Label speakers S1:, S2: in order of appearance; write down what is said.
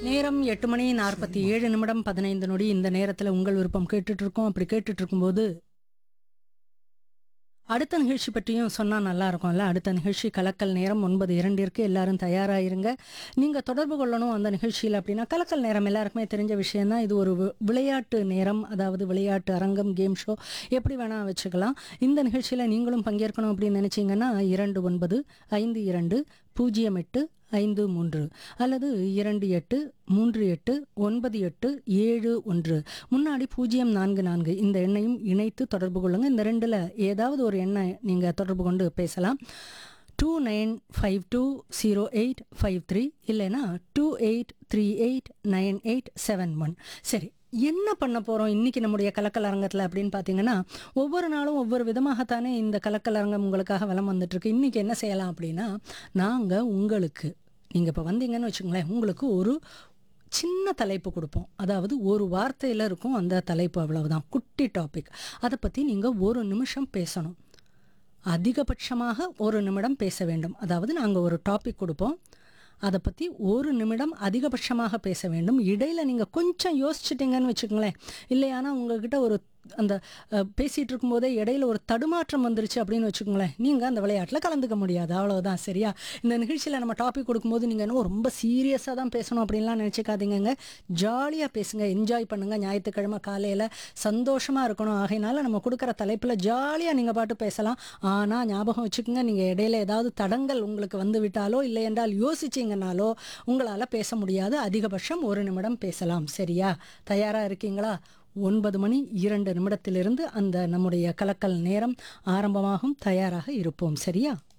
S1: நேரம் எட்டு மணி நாற்பத்தி ஏழு நிமிடம் பதினைந்து நொடி இந்த நேரத்தில் உங்கள் விருப்பம் கேட்டுட்டு இருக்கோம் அப்படி கேட்டுட்டு இருக்கும்போது அடுத்த நிகழ்ச்சி பற்றியும் சொன்னால் நல்லா இருக்கும்ல அடுத்த நிகழ்ச்சி கலக்கல் நேரம் ஒன்பது இரண்டிற்கு எல்லாரும் தயாராயிருங்க நீங்கள் தொடர்பு கொள்ளணும் அந்த நிகழ்ச்சியில் அப்படின்னா கலக்கல் நேரம் எல்லாருக்குமே தெரிஞ்ச விஷயம்தான் இது ஒரு வி- விளையாட்டு நேரம் அதாவது விளையாட்டு அரங்கம் கேம் ஷோ எப்படி வேணால் வச்சுக்கலாம் இந்த நிகழ்ச்சியில் நீங்களும் பங்கேற்கணும் அப்படின்னு நினச்சிங்கன்னா இரண்டு ஒன்பது ஐந்து இரண்டு பூஜ்ஜியம் எட்டு ஐந்து மூன்று அல்லது இரண்டு எட்டு மூன்று எட்டு ஒன்பது எட்டு ஏழு ஒன்று முன்னாடி பூஜ்ஜியம் நான்கு நான்கு இந்த எண்ணையும் இணைத்து தொடர்பு கொள்ளுங்க இந்த ரெண்டில் ஏதாவது ஒரு எண்ணை நீங்கள் தொடர்பு கொண்டு பேசலாம் two nine five two zero eight five three இல்லைன்னா two eight three eight nine eight seven one சரி என்ன பண்ண போகிறோம் இன்றைக்கி நம்முடைய கலக்கல் அரங்கத்தில் அப்படின்னு பார்த்தீங்கன்னா ஒவ்வொரு நாளும் ஒவ்வொரு விதமாகத்தானே இந்த கலக்கல் அரங்கம் உங்களுக்காக வலம் வந்துட்டுருக்கு இன்றைக்கி என்ன செய்யலாம் அப்படின்னா நாங்கள் உங்களுக்கு நீங்கள் இப்போ வந்தீங்கன்னு வச்சுங்களேன் உங்களுக்கு ஒரு சின்ன தலைப்பு கொடுப்போம் அதாவது ஒரு வார்த்தையில் இருக்கும் அந்த தலைப்பு அவ்வளவுதான் குட்டி டாபிக் அதை பற்றி நீங்கள் ஒரு நிமிஷம் பேசணும் அதிகபட்சமாக ஒரு நிமிடம் பேச வேண்டும் அதாவது நாங்கள் ஒரு டாபிக் கொடுப்போம் அதை பற்றி ஒரு நிமிடம் அதிகபட்சமாக பேச வேண்டும் இடையில் நீங்கள் கொஞ்சம் யோசிச்சிட்டிங்கன்னு வச்சுக்கோங்களேன் இல்லையானா உங்ககிட்ட ஒரு அந்த அஹ், பேசிட்டு இருக்கும்போதே இடையில ஒரு தடுமாற்றம் வந்துருச்சு அப்படின்னு வச்சுக்கோங்களேன் நீங்கள் அந்த விளையாட்டில் கலந்துக்க முடியாது அவ்வளவுதான் சரியா இந்த நிகழ்ச்சியில் நம்ம டாபிக் கொடுக்கும்போது நீங்கள் என்ன ரொம்ப சீரியஸாக தான் பேசணும் அப்படின்லாம் நினச்சிக்காதீங்கங்க ஜாலியாக பேசுங்க என்ஜாய் பண்ணுங்க ஞாயிற்றுக்கிழமை காலையில் சந்தோஷமாக இருக்கணும் ஆகையினால நம்ம கொடுக்குற தலைப்பில் ஜாலியாக நீங்கள் பாட்டு பேசலாம் ஆனால் ஞாபகம் வச்சுக்கோங்க நீங்கள் இடையில ஏதாவது தடங்கள் உங்களுக்கு வந்து விட்டாலோ இல்லை என்றால் யோசிச்சிங்கனாலோ உங்களால் பேச முடியாது அதிகபட்சம் ஒரு நிமிடம் பேசலாம் சரியா தயாராக இருக்கீங்களா ஒன்பது மணி இரண்டு நிமிடத்திலிருந்து அந்த நம்முடைய கலக்கல் நேரம் ஆரம்பமாகும் தயாராக இருப்போம் சரியா